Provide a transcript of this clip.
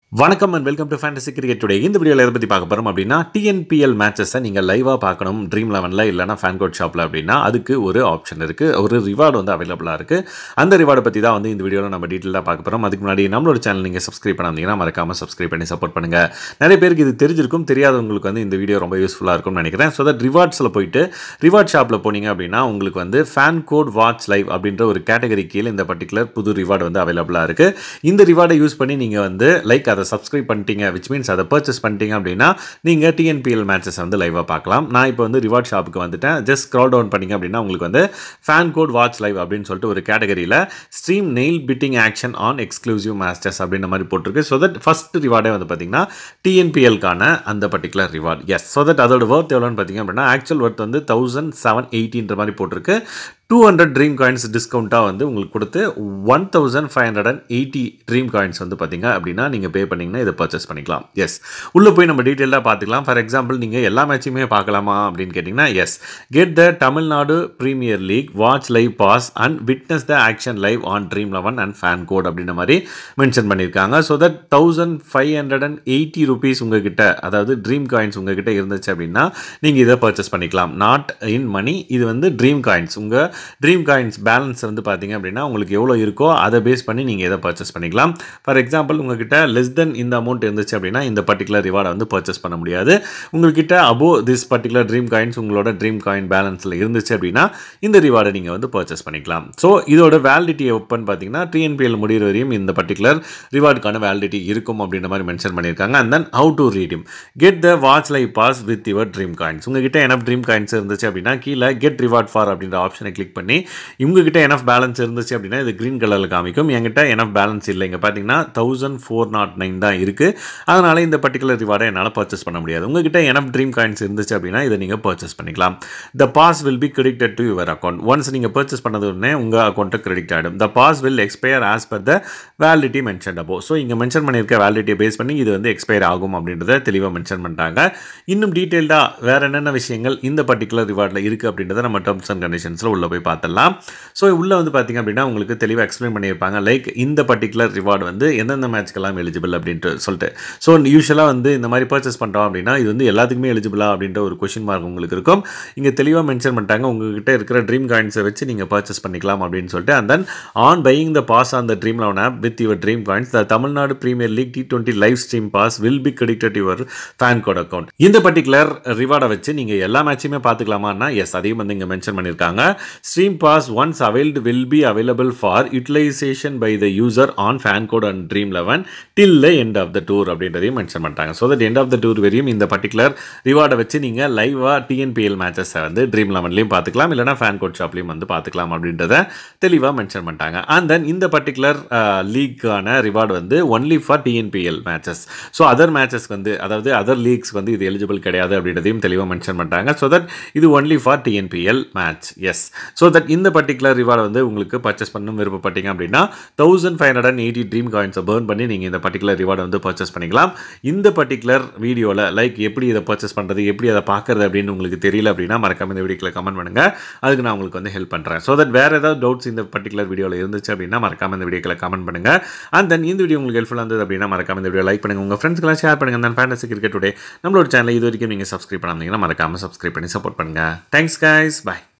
வணக்கம் and welcome to fantasy cricket today இந்த வீடியோவில் எதை பற்றி பார்க்க போகிறோம் அப்படின்னா டிஎன்பிஎல் மேட்சஸை நீங்கள் லைவாக பார்க்கணும் ட்ரீம் லெவனில் இல்லைனா ஃபேன் கோட் ஷாப்பில் அப்படின்னா அதுக்கு ஒரு ஆப்ஷன் இருக்குது ஒரு ரிவார்டு வந்து அவைலபிளாக இருக்குது அந்த ரிவார்டை பற்றி தான் வந்து இந்த வீடியோவில் நம்ம டீட்டெயிலாக பார்க்க போகிறோம் அதுக்கு முன்னாடி நம்மளோட சேனல் நீங்கள் சப்ஸ்கிரைப் பண்ணாதீங்கன்னா மறக்காமல் சப்ஸ்கிரைப் பண்ணி சப்போர்ட் பண்ணுங்கள் நிறைய பேருக்கு இது தெரிஞ்சிருக்கும் தெரியாதவங்களுக்கு வந்து இந்த வீடியோ ரொம்ப யூஸ்ஃபுல்லாக இருக்கும்னு நினைக்கிறேன் ஸோ தட் ரிவார்ட்ஸில் போயிட்டு ரிவார்ட் ஷாப்பில் போனீங்க அப்படின்னா உங்களுக்கு வந்து ஃபேன் கோட் வாட்ச் லைவ் அப்படின்ற ஒரு கேட்டகரி கீழே இந்த பர்டிகுலர் புது ரிவார்டு வந்து அவைலபிளாக இருக்குது இந்த ரிவார்டை யூஸ் பண்ணி நீங்கள் வந்து லைக் அதை சப்ஸ்கிரைப் பண்ணிட்டீங்க விச் மீன்ஸ் அதை பர்ச்சேஸ் பண்ணிட்டீங்க அப்படின்னா நீங்கள் டிஎன்பிஎல் மேட்சஸ் வந்து லைவாக பார்க்கலாம் நான் இப்போ வந்து ரிவார்ட் ஷாப்புக்கு வந்துட்டேன் ஜஸ்ட் ஸ்க்ரால் டவுன் பண்ணிங்க அப்படின்னா உங்களுக்கு வந்து ஃபேன் கோட் வாட்ச் லைவ் அப்படின்னு சொல்லிட்டு ஒரு கேட்டகரியில் stream nail biting action on exclusive masters அப்படின்ற மாதிரி போட்டிருக்கு ஸோ தட் ஃபஸ்ட் ரிவார்டே வந்து பார்த்தீங்கன்னா டிஎன்பிஎல்கான அந்த particular rewards so that அதோட ஒர்த் எவ்வளோன்னு பார்த்தீங்க அப்படின்னா ஆக்சுவல் ஒர்த் வந்து தௌசண்ட் செவன் எயிட்டின்ற மாதிரி போட்டிருக்கு டூ ஹண்ட்ரட் ட்ரீம் காயின்ஸ் டிஸ்கவுண்ட்டாக வந்து உங்களுக்கு கொடுத்து one thousand five hundred and eighty dream coins வந்து பார்த்தீங்க அப்படின்னா நீங்கள் பே பண்ணிங்கன்னா இதை பர்ச்சேஸ் பண்ணிக்கலாம் எஸ் உள்ளே போய் நம்ம டீட்டெயிலாக பார்த்துக்கலாம் ஃபார் எக்ஸாம்பிள் நீங்கள் எல்லா மேட்சுமே பார்க்கலாமா அப்படின்னு கேட்டிங்கன்னா yes get the Tamil Nadu Premier League watch live pass and witness the action live on Dream Eleven and FanCode அப்படின்ற மாதிரி மென்ஷன் பண்ணியிருக்காங்க so that thousand five hundred and eighty rupees உங்ககிட்ட அதாவது ட்ரீம் காயின்ஸ் உங்ககிட்ட இருந்துச்சு அப்படின்னா நீங்கள் இதை பர்ச்சேஸ் பண்ணிக்கலாம் நாட் இன் மணி இது வந்து ட்ரீம் காயின்ஸ் உங்கள் ட்ரீம் காயின்ஸ் பேலன்ஸ் வந்து பார்த்தீங்க அப்படின்னா உங்களுக்கு எவ்வளோ இருக்கோ அதை பேஸ் பண்ணி நீங்கள் எதை பர்ச்சேஸ் பண்ணிக்கலாம் ஃபார் எக்ஸாம்பிள் உங்ககிட்ட லெஸ் தென் இந்த அமௌண்ட் இருந்துச்சு அப்படின்னா இந்த பர்டிகுலர் ரிவார்டை வந்து பர்ச்சேஸ் பண்ண முடியாது உங்கள்கிட்ட above this particular dream coins உங்களோட ட்ரீம் காயின் பேலன்ஸில் இருந்துச்சு அப்படின்னா இந்த ரிவார்டை நீங்கள் வந்து பர்ச்சேஸ் பண்ணிக்கலாம் ஸோ இதோட வேலிடிட்டி எப்போன்னு பார்த்தீங்கன்னா டிஎன்பிஎல் முடிகிற வரையும் இந்த பர்டிகுலர் ரிவார்டுக்கான வேலிடிட்டி இருக்கும் அப்படின்ற மாதிரி மென்ஷன் பண்ணியிருக்காங்க and then how to redeem get the watch live pass with your dream coins உங்ககிட்ட எனப் ட்ரீம் காயின்ஸ் இருந்துச்சு அப்படின்னா கீழே கெட் ரிவார்ட் ஃபார் அப்படின்ற ஆப்ஷனை கிளிக் பண்ணி இவங்ககிட்ட எனஃப் பேலன்ஸ் இருந்துச்சு அப்படின்னா இது க்ரீன் கலரில் காமிக்கும் என்கிட்ட எனஃப் பேலன்ஸ் இல்லை இங்கே பார்த்தீங்கன்னா தௌசண்ட் ஃபோர் நாட் நைன் தான் இருக்குது அதனால் இந்த பர்டிகுலர் ரிவார்டை என்னால் பர்ச்சேஸ் பண்ண முடியாது உங்ககிட்ட எனஃப் ட்ரீம் காயின்ஸ் இருந்துச்சு அப்படின்னா இதை நீங்கள் பர்ச்சேஸ் பண்ணிக்கலாம் the pass will be credited to your account once நீங்கள் பர்ச்சேஸ் பண்ணது உடனே உங்கள் அக்கௌண்ட்டை கிரெடிட் ஆகிடும் the pass will expire as per the validity mention above so இங்கே மென்ஷன் பண்ணியிருக்க வேலிடிட்டியை பேஸ் பண்ணி இது வந்து எக்ஸ்பயர் ஆகும் அப்படின்றத தெளிவாக மென்ஷன் பண்ணிட்டாங்க இன்னும் டீட்டெயில்டாக வேறு என்னென்ன விஷயங்கள் இந்த பர்டிகுலர் ரிவார்டில் இருக்குது அப்படின்றத நம்ம டேர்ம்ஸ் அண்ட் கண்டிஷன்ஸில் உள்ளே போய் பார்த்துடலாம் ஸோ உள்ளே வந்து பார்த்திங்க அப்படின்னா உங்களுக்கு தெளிவாக எக்ஸ்பிளைன் பண்ணியிருப்பாங்க லைக் இந்த பர்டிகுலர் ரிவார்டு வந்து எந்தெந்த மேட்ச்க்கெல்லாம் எலிஜிபிள் அப்படின்ட்டு சொல்லிட்டு ஸோ யூஸ்வலாக வந்து இந்த மாதிரி பர்ச்சேஸ் பண்ணுறோம் அப்படின்னா இது வந்து எல்லாத்துக்குமே எலிஜிபிளா அப்படின்ற ஒரு கொஷின் மார்க் உங்களுக்கு இருக்கும் இங்கே தெளிவாக மென்ஷன் பண்ணிட்டாங்க உங்ககிட்ட இருக்கிற ட்ரீம் காயின்ஸை வச்சு நீங்கள் பர்ச்சேஸ் பண்ணிக்கலாம் அப்படின்னு சொல்லிட்டு and then on buying the pass on the Dream Eleven app with your dream coins the Tamil Nadu Premier League T twenty live stream pass will be credited your FanCode account இந்த particular ரிவார்டை வச்சு நீங்கள் எல்லா மேட்சுமே பார்த்துக்கலாமான்னா S அதையும் வந்து இங்கே mention பண்ணியிருக்காங்க stream pass once availed will be available for utilization by the user on fan code and dream eleven till the end of the tour அப்படின்றதையும் மென்ஷன் பண்ணிட்டாங்க so that end of the tour வரையும் இந்த particular ரிவார்டை வச்சு நீங்கள் லைவாக TNPL மேட்சஸை வந்து dream லெவன்லையும் பார்த்துக்கலாம் இல்லைனா ஃபேன் கோட் ஷாப்லையும் வந்து பார்த்துக்கலாம் அப்படின்றத தெளிவாக மென்ஷன் பண்ணிட்டாங்க அண்ட் தென் இந்த பர்டிகுலர் லீக்கான ரிவார்டு வந்து only for TNPL matches so other மேட்சஸ்க்கு வந்து அதாவது அதர் லீக்ஸ் வந்து இது எலிஜிபிள் கிடையாது அப்படின்றதையும் தெளிவாக மென்ஷன் பண்ணிட்டாங்க ஸோ தட் இது only for TNPL matches so that இந்த பர்டிகுலர் ரிவார்டு வந்து உங்களுக்கு பர்ச்சேஸ் பண்ணணும் விருப்பப்பட்டீங்க அப்படின்னா thousand five hundred and eighty dream காயின்ஸை பேர்ன் பண்ணி நீங்கள் இந்த பர்டிகுலர் ரிவார்டை வந்து பர்ச்சேஸ் பண்ணிக்கலாம் இந்த பர்டிகுலர் வீடியோவில் லைக் எப்படி இதை பர்ச்சேஸ் பண்ணுறது எப்படி அதை பார்க்குறது அப்படின்னு உங்களுக்கு தெரியல அப்படின்னா மறக்காம இந்த வீடியோக்கில் கமெண்ட் பண்ணுங்கள் அதுக்கு நான் உங்களுக்கு வந்து ஹெல்ப் பண்ணுறேன் ஸோ தட் வேறு ஏதாவது டவுட்ஸ் இந்த பர்டிகுலர் வீடியோவில் இருந்துச்சு அப்படின்னா மறக்காம இந்த வீடியோக்கில் கமெண்ட் பண்ணுங்கள் அண்ட் தென் இந்த வீடியோ உங்களுக்கு ஹெல்ப்ஃபுல்லாக இருந்தது அப்படின்னா மறக்காம இந்த வீடியோ லைக் பண்ணுங்கள் உங்கள் ஃப்ரெண்ட்ஸ்க்கெல்லாம் ஷேர் பண்ணுங்கள் தென் ஃபேண்டசி கிரிக்கெட் டுடே நம்மளோட சேனல் இது வரைக்கும் நீங்கள் சப்ஸ்கிரைப் பண்ணாதீங்கன்னா மறக்காம சப்ஸ்கிரைப் பண்ணி சப்போர்ட் பண்ணுங்கள் தேங்க்ஸ் கைஸ் பை